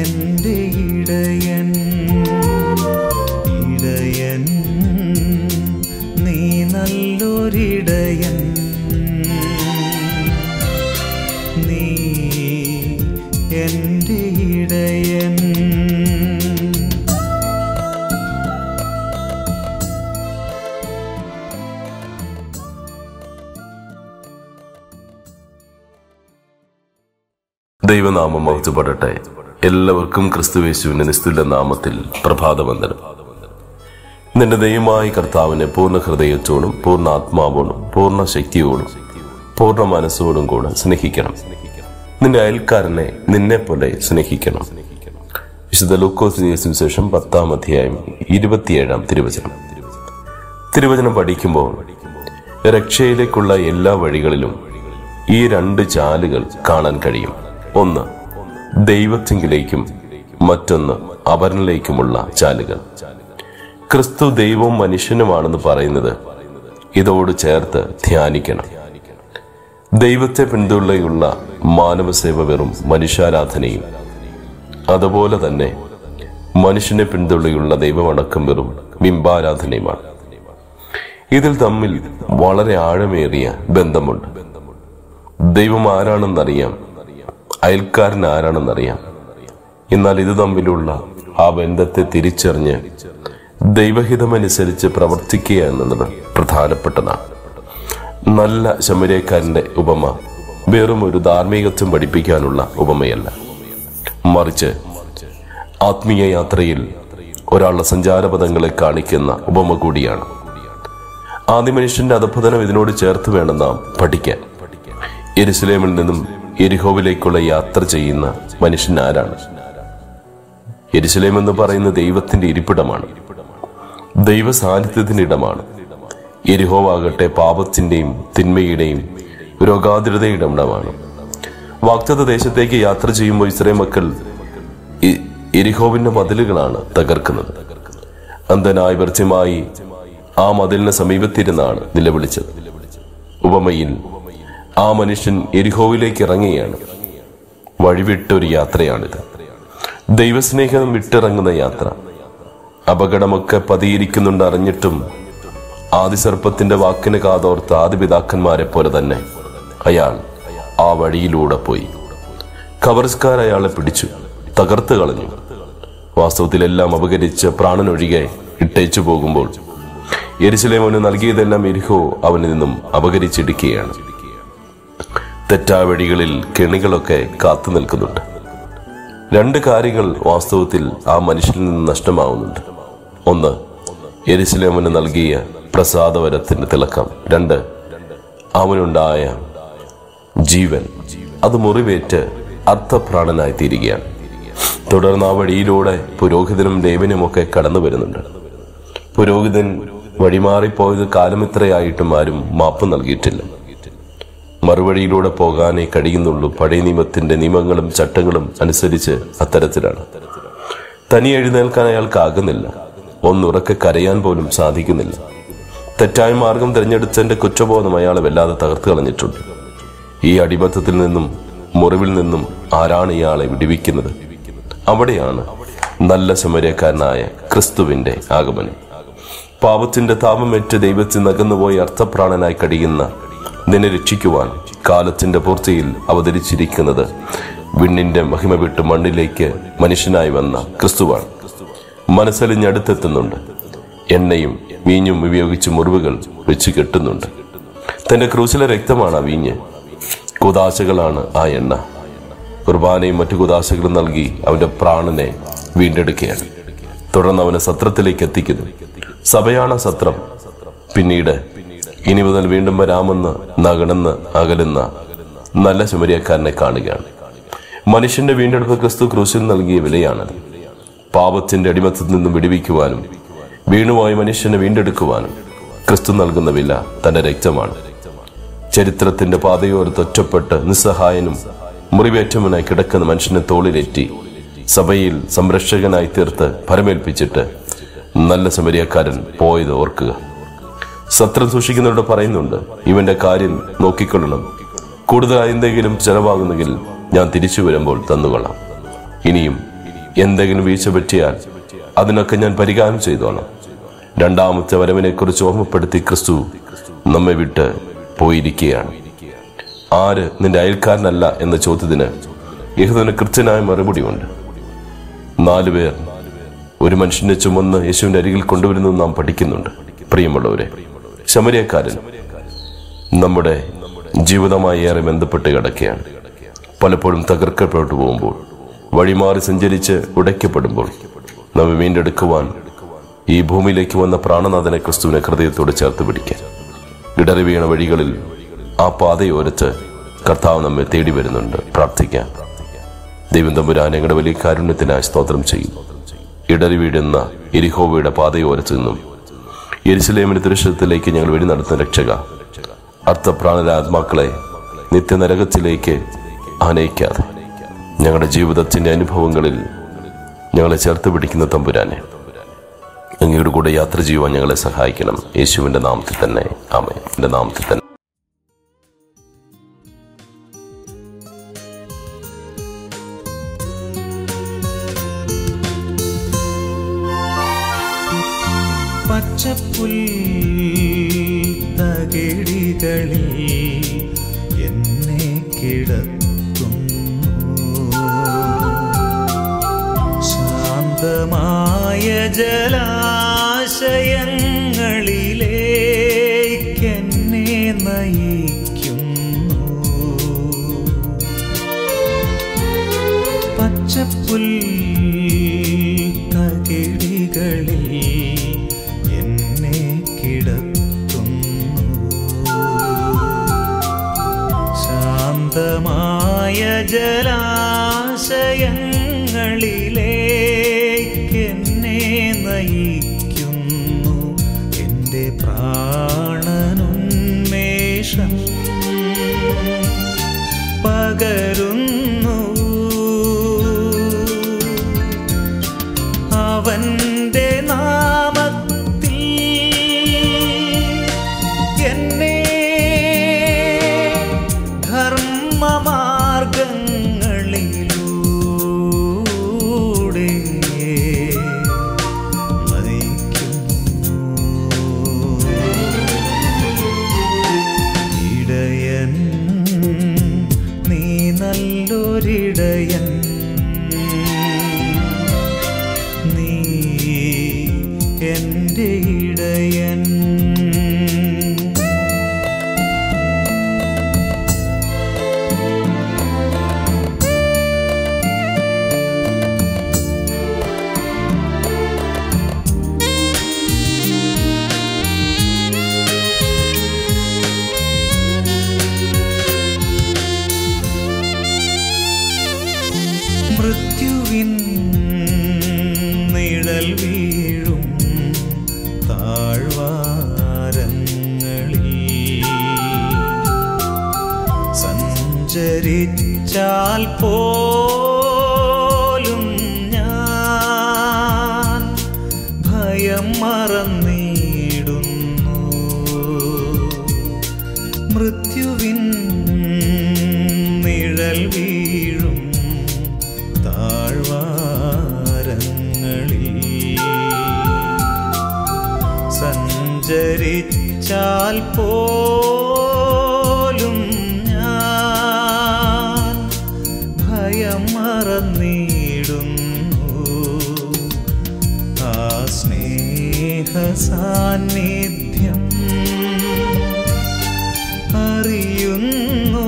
എൻ്റെ ഇടയൻ ഇടയൻ നീ നല്ലൊരിടയൻ നീ എൻ്റെ ഇടയൻ ദൈവനാമം മഹത്വപ്പെടട്ടെ എല്ലാവർക്കും ക്രിസ്തുവേശുവിന്റെ നിസ്തുല്യ നാമത്തിൽ പ്രഭാതവന്ദനം നിന്റെ ദൈവമായ കർത്താവിനെ പൂർണ്ണ ഹൃദയത്തോടും പൂർണ്ണ ആത്മാവോടും പൂർണ്ണ ശക്തിയോടും പൂർണ്ണ മനസ്സോടും കൂടെ സ്നേഹിക്കണം നിന്റെ അയൽക്കാരനെ നിന്നെ പോലെ സ്നേഹിക്കണം വിശുദ്ധ ലൂക്കോസിന് ശേഷം പത്താം അധ്യായം ഇരുപത്തിയേഴാം തിരുവചനം തിരുവചനം പഠിക്കുമ്പോൾ രക്ഷയിലേക്കുള്ള എല്ലാ വഴികളിലും ഈ രണ്ട് ചാലുകൾ കാണാൻ കഴിയും ഒന്ന് ദൈവത്തിങ്കിലേക്കും മറ്റൊന്ന് അവരിലേക്കുമുള്ള ചാലുകൾ ക്രിസ്തു ദൈവവും മനുഷ്യനുമാണെന്ന് പറയുന്നത് ഇതോട് ചേർത്ത് ധ്യാനിക്കണം ദൈവത്തെ പിന്തുണയുള്ള മാനവസേവ വെറും മനുഷ്യാരാധനയും അതുപോലെ തന്നെ മനുഷ്യനെ പിന്തുണയുള്ള ദൈവമടക്കം വെറും ബിംബാരാധനയുമാണ് ഇതിൽ തമ്മിൽ വളരെ ആഴമേറിയ ബന്ധമുണ്ട് ദൈവം ആരാണെന്നറിയാം അയൽക്കാരൻ ആരാണെന്നറിയാം എന്നാൽ ഇത് തമ്മിലുള്ള ആ ബന്ധത്തെ തിരിച്ചറിഞ്ഞ് ദൈവഹിതമനുസരിച്ച് പ്രവർത്തിക്കുക എന്നുള്ളത് പ്രധാനപ്പെട്ടതാണ് നല്ല ശമരക്കാരന്റെ ഉപമ വെറും ഒരു ധാർമ്മികത്വം പഠിപ്പിക്കാനുള്ള ഉപമയല്ല മറിച്ച് ആത്മീയ യാത്രയിൽ ഒരാളുടെ സഞ്ചാരപഥങ്ങളെ കാണിക്കുന്ന ഉപമ കൂടിയാണ് ആദ്യ മനുഷ്യന്റെ അധപതനം ഇതിനോട് ചേർത്ത് വേണം നാം പഠിക്കാൻ എരുസലേമിൽ നിന്നും എരിഹോവിലേക്കുള്ള യാത്ര ചെയ്യുന്ന മനുഷ്യൻ ആരാണ് എരുസലേം എന്ന് പറയുന്ന ദൈവത്തിന്റെ ഇരിപ്പിടമാണ് ദൈവ സാന്നിധ്യത്തിന്റെ ഇടമാണ് എരിഹോവാകട്ടെ പാപത്തിന്റെയും തിന്മയുടെയും രോഗാതിരതയുടെ ഇടമാണ് വാക്തത്വ ദേശത്തേക്ക് യാത്ര ചെയ്യുമ്പോൾ ഇസ്രേ മക്കൾ ഇ- എരിഹോവിന്റെ മതിലുകളാണ് തകർക്കുന്നത് അന്ധനായി വ്യർത്ഥമായി ആ മതിലിന് സമീപത്തിരുന്നാണ് നിലവിളിച്ചത് ഉപമയിൽ ആ മനുഷ്യൻ എരിഹോവിലേക്ക് ഇറങ്ങുകയാണ് വഴിവിട്ട ഒരു യാത്രയാണിത് ദൈവസ്നേഹം വിട്ടിറങ്ങുന്ന യാത്ര അപകടമൊക്കെ പതിയിരിക്കുന്നുണ്ട് അറിഞ്ഞിട്ടും ആദിസർപ്പത്തിന്റെ വാക്കിന് കാതോർത്ത ആദിപിതാക്കന്മാരെ പോലെ തന്നെ അയാൾ ആ വഴിയിലൂടെ പോയി കവർസ്കാർ അയാളെ പിടിച്ചു തകർത്ത് കളഞ്ഞു വാസ്തവത്തിലെല്ലാം അപകരിച്ച് പ്രാണനൊഴികെ ഇട്ടേച്ചു പോകുമ്പോൾ എരിശിലേമോന് നൽകിയതെല്ലാം എരിഹോ അവനിൽ നിന്നും അപകരിച്ചിടിക്കുകയാണ് തെറ്റായ വഴികളിൽ കെണികളൊക്കെ കാത്തു നിൽക്കുന്നുണ്ട് രണ്ട് കാര്യങ്ങൾ വാസ്തവത്തിൽ ആ മനുഷ്യനിൽ നിന്ന് നഷ്ടമാവുന്നുണ്ട് ഒന്ന് എരിശിലേമന് നൽകിയ പ്രസാദവരത്തിന്റെ തിളക്കം രണ്ട് അവനുണ്ടായ ജീവൻ അത് മുറിവേറ്റ് അർത്ഥപ്രാണനായി തീരുകയാണ് തുടർന്ന് ആ വഴിയിലൂടെ പുരോഹിതനും ദേവനുമൊക്കെ കടന്നു വരുന്നുണ്ട് പുരോഹിതൻ വഴിമാറിപ്പോയത് കാലമിത്രയായിട്ടും ആരും മാപ്പ് നൽകിയിട്ടില്ല മറുവഴിയിലൂടെ പോകാനേ കഴിയുന്നുള്ളൂ പഴയ നിയമത്തിന്റെ നിയമങ്ങളും ചട്ടങ്ങളും അനുസരിച്ച് അത്തരത്തിലാണ് തനി എഴുന്നേൽക്കാൻ അയാൾക്കാകുന്നില്ല ഒന്നുറക്കെ കരയാൻ പോലും സാധിക്കുന്നില്ല തെറ്റായ മാർഗം തിരഞ്ഞെടുത്തതിന്റെ കുറ്റബോധം അയാളെ വല്ലാതെ തകർത്ത് കളഞ്ഞിട്ടുണ്ട് ഈ അടിമത്തത്തിൽ നിന്നും മുറിവിൽ നിന്നും ആരാണ് ഇയാളെ വിടിവിക്കുന്നത് അവിടെയാണ് നല്ല സമരക്കാരനായ ക്രിസ്തുവിന്റെ ആഗമനം പാപത്തിന്റെ താപമേറ്റ് ദൈവത്തിൽ നകന്നുപോയി അർത്ഥപ്രാണനായി കഴിയുന്ന നിന്നെ രക്ഷിക്കുവാൻ കാലത്തിന്റെ പൂർത്തിയിൽ അവതരിച്ചിരിക്കുന്നത് വിണ്ണിന്റെ മഹിമ വിട്ട് മണ്ണിലേക്ക് മനുഷ്യനായി വന്ന ക്രിസ്തുവാണ് മനസ്സലിഞ്ഞടുത്തെത്തുന്നുണ്ട് എണ്ണയും വീഞ്ഞും ഉപയോഗിച്ച് മുറിവുകൾ വെച്ച് കെട്ടുന്നുണ്ട് തന്റെ ക്രൂശിലെ രക്തമാണ് ആ വീഞ്ഞ് കുതാശകളാണ് ആ എണ്ണ കുർബാനയും മറ്റു കുതാശകളും നൽകി അവന്റെ പ്രാണനെ വീണ്ടെടുക്കുകയാണ് തുടർന്ന് അവനെ സത്രത്തിലേക്ക് എത്തിക്കുന്നു സഭയാണ് ആ സത്രം പിന്നീട് ഇനി മുതൽ വീണ്ടും വരാമെന്ന് നകണെന്ന് അകലുന്ന നല്ല ശുമരിയക്കാരനെ കാണുകയാണ് മനുഷ്യന്റെ വീണ്ടെടുപ്പ് ക്രിസ്തു ക്രൂശിൽ നൽകിയ വിലയാണത് പാപത്തിന്റെ അടിമത്തത്തിൽ നിന്നും വിടുവിക്കുവാനും വീണുപോയ മനുഷ്യനെ വീണ്ടെടുക്കുവാനും ക്രിസ്തു നൽകുന്ന വില തന്റെ രക്തമാണ് ചരിത്രത്തിന്റെ പാതയോരത്ത് ഒറ്റപ്പെട്ട് നിസ്സഹായനും മുറിവേറ്റവനായി കിടക്കുന്ന മനുഷ്യനെ തോളിലേറ്റി സഭയിൽ സംരക്ഷകനായി തീർത്ത് ഫലമേൽപ്പിച്ചിട്ട് നല്ല സമരിയക്കാരൻ പോയത് ഓർക്കുക സത്രം സൂക്ഷിക്കുന്നവരോട് പറയുന്നുണ്ട് ഇവന്റെ കാര്യം നോക്കിക്കൊള്ളണം കൂടുതലായി എന്തെങ്കിലും ചെലവാകുന്നെങ്കിൽ ഞാൻ തിരിച്ചു വരുമ്പോൾ തന്നുകൊള്ളാം ഇനിയും എന്തെങ്കിലും വീഴ്ച പറ്റിയാൽ അതിനൊക്കെ ഞാൻ പരിഹാരം ചെയ്തോളാം രണ്ടാമത്തെ വരവിനെ കുറിച്ച് ഓർമ്മപ്പെടുത്തി ക്രിസ്തു നമ്മെ വിട്ട് പോയിരിക്കുകയാണ് ആര് നിന്റെ അയൽക്കാരനല്ല എന്ന ചോദ്യത്തിന് യഹുദന് കൃത്യനായ മറുപടിയുണ്ട് നാലുപേർ ഒരു മനുഷ്യനെ ചുമന്ന് യേശുവിന്റെ അരികിൽ കൊണ്ടുവരുന്നത് നാം പഠിക്കുന്നുണ്ട് പ്രിയമുള്ളവരെ ശമരിയക്കാരൻ നമ്മുടെ ജീവിതമായി ഏറെ ബന്ധപ്പെട്ട് കിടക്കുകയാണ് പലപ്പോഴും തകർക്കപ്പെട്ടു പോകുമ്പോൾ വഴിമാറി സഞ്ചരിച്ച് ഉടയ്ക്കപ്പെടുമ്പോൾ നമ്മെ വീണ്ടെടുക്കുവാൻ ഈ ഭൂമിയിലേക്ക് വന്ന പ്രാണനാഥനെ ക്രിസ്തുവിനെ ഹൃദയത്തോട് ചേർത്ത് പിടിക്കാൻ ഇടറി വീണ വഴികളിൽ ആ പാതയോരത്ത് കർത്താവ് നമ്മെ തേടി വരുന്നുണ്ട് പ്രാർത്ഥിക്കാം ദൈവം തമ്പുരാൻ ഞങ്ങളുടെ വലിയ കാരുണ്യത്തിനായി സ്തോത്രം ചെയ്യും ഇടറി വീഴുന്ന എരിഹോവയുടെ പാതയോരത്ത് നിന്നും യെരുസലേമിന്റെ ദൃശ്യത്തിലേക്ക് ഞങ്ങൾ വഴി നടത്തുന്ന രക്ഷക അർത്ഥപ്രാണരായ ആത്മാക്കളെ നിത്യനരകത്തിലേക്ക് ആനയിക്കാതെ ഞങ്ങളുടെ ജീവിതത്തിന്റെ അനുഭവങ്ങളിൽ ഞങ്ങളെ ചേർത്ത് പിടിക്കുന്ന തമ്പുരാനെ അങ്ങയുടെ കൂടെ യാത്ര ചെയ്യുവാൻ ഞങ്ങളെ സഹായിക്കണം യേശുവിന്റെ നാമത്തിൽ തന്നെ ആമേ എന്റെ നാമത്തിൽ തന്നെ പച്ചപ്പുൽ തകിടികളിൽ എന്നെ കിടത്തുന്നു ശാന്തമായ ജലാശയങ്ങളിലേക്കെന്നെ നയിക്കുന്നു പച്ചപ്പുൽ തകിടികളിൽ എന്നെ കിടത്തുന്നു ശാന്തമായ ജലാശയങ്ങളിലേക്കെന്നെ നയിക്കുന്നു എൻ്റെ പ്രാണനുന്മേഷം പകരുന്നു അവന്റെ നാമത്തിൽ എന്നെ ധർമ്മമാർഗങ്ങളിലൂടെ നയിക്കുന്നു ഇടയൻ നീ നല്ലൊരിടയൻ നീ എൻ്റെ ഇടയൻ മൃത്യുവിൻ നിഴൽ വീഴും താഴ്വാരങ്ങളിൽ സഞ്ചരിച്ചാൽ പോലും ഞാൻ ഭയം മറന്നിടുന്നു മൃത്യുവിൻ നിഴൽ വീഴും താഴ്വാരങ്ങളിൽ സഞ്ചരിച്ചാൽ പോലും ഞാൻ ഭയം മറന്നിടുന്നു ആ സ്നേഹ സാന്നിധ്യം അറിയുന്നു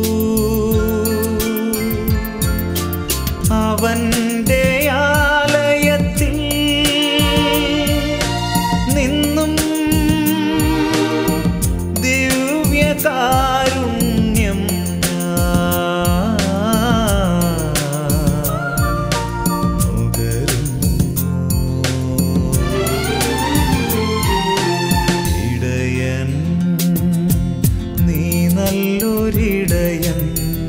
അവന്റെ ആലയത്തിൽ നിന്നും ദിവ്യകാരുണ്യം ഇടയൻ നീ നല്ലൊരിടയൻ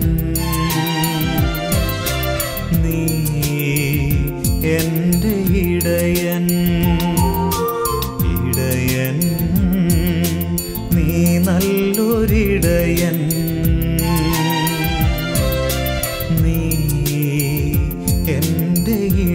നീ എൻ്റെ ഇടയൻ ഇടയൻ നീ നല്ലൊരിടയൻ നീ എൻ്റെ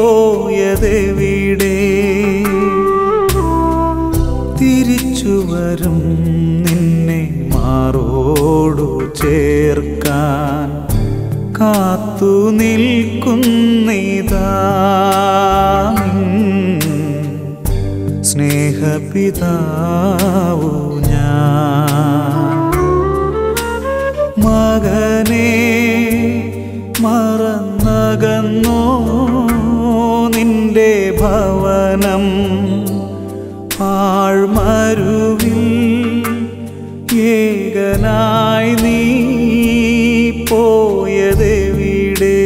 പോയതെവിടെ തിരിച്ചു വരും നിന്നെ മാറോടു ചേർക്കാൻ കാത്തു നിൽക്കുന്നിതാ സ്നേഹപിതാവു ഞാൻ മകനെ മറന്നകന്നോ നിന്റെ ഭവനം ആഴ്മരുവിൽ ഏകനായി നീ പോയതെവിടെ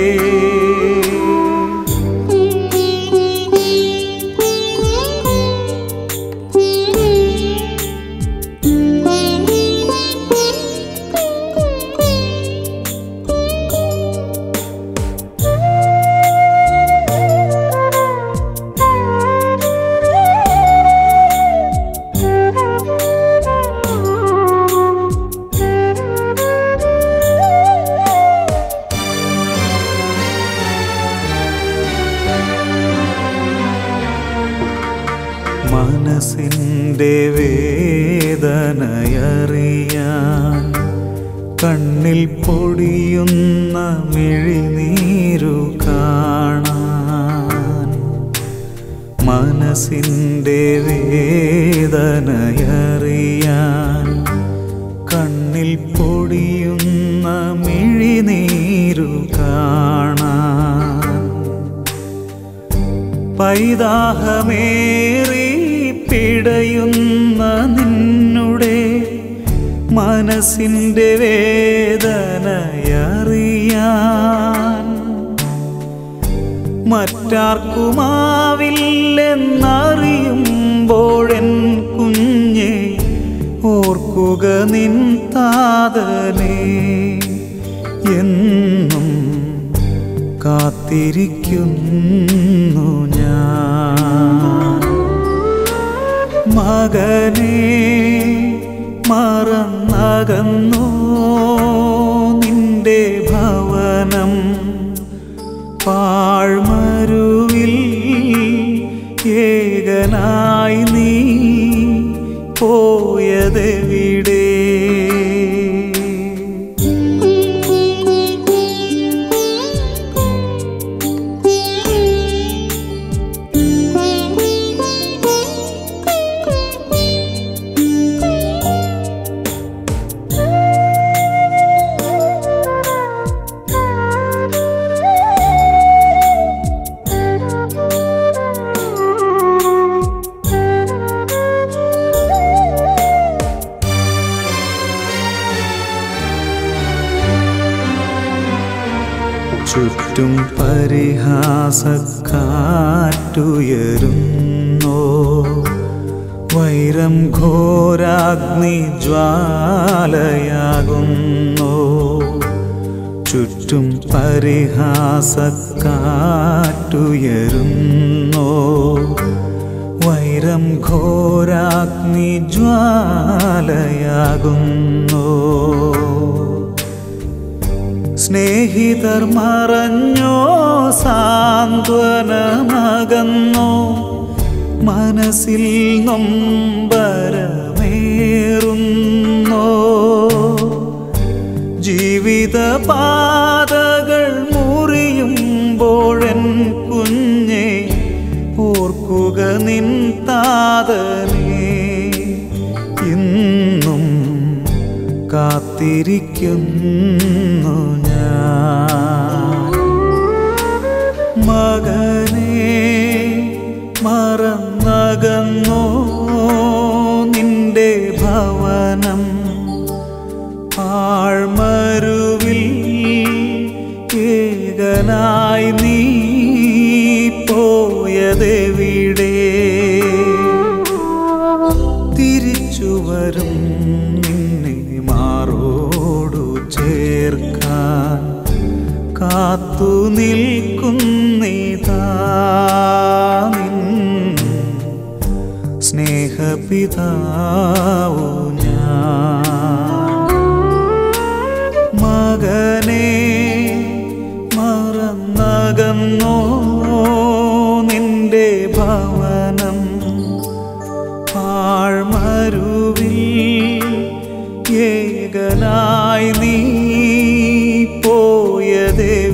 മനസ്സിൻ്റെ വേദനയറിയാൻ കണ്ണിൽ പൊടിയുന്ന മിഴിനീരു കാണാൻ മനസ്സിൻ്റെ വേദനയറിയാൻ കണ്ണിൽ പൊടിയുന്ന മിഴിനീരു കാണാൻ പൈതാഹമേറി പിടയുന്ന നിന്നുടെ മനസ്സിൻ്റെ വേദനയറിയാൻ മറ്റാർക്കുമാവില്ലെന്നറിയുമ്പോഴെൻ കുഞ്ഞെ ഓർക്കുക നിൻ താതനെ എന്നും കാത്തിരിക്കുന്നു ഞാൻ മകനെ മറന്നകന്നോ നിന്റെ ഭവനം പാഴ്മരുവിൽ ഏകനായി നീ പോയതെവിടെ ചുറ്റും പരിഹാസക്കാറ്റുയരുന്നോ വൈരം ഘോരാഗ്നി ജ്വാലയാകുന്നു ചുറ്റും പരിഹാസക്കാറ്റുയരുന്നോ വൈരം ഘോരാഗ്നി ജ്വാലയാകുന്നു സ്നേഹിതർ മറഞ്ഞോ സാന്ത്വനമകന്നോ മനസ്സിൽ നൊമ്പരമേറുന്നോ ജീവിത പാതകൾ മുറിയുമ്പോഴൻ കുഞ്ഞെ ഓർക്കുക നിൻ താതനെ ഇന്നും കാത്തിരിക്കുന്നു ഞാൻ മകനെ മറന്നകന്നോ നിന്റെ ഭവനം ആഴ്മരുവിൽ ഏകനായി നീ പോയതെവിടെ തിരിച്ചു വരും നിന്നെ മാറോടു ചേർക്കാൻ കാത്തു നിൽക്കുന്നിതാ നിൻ സ്നേഹപിതാവു ഞാൻ മകനെ മറന്നകന്നോ ദിവ്യദേവിയെ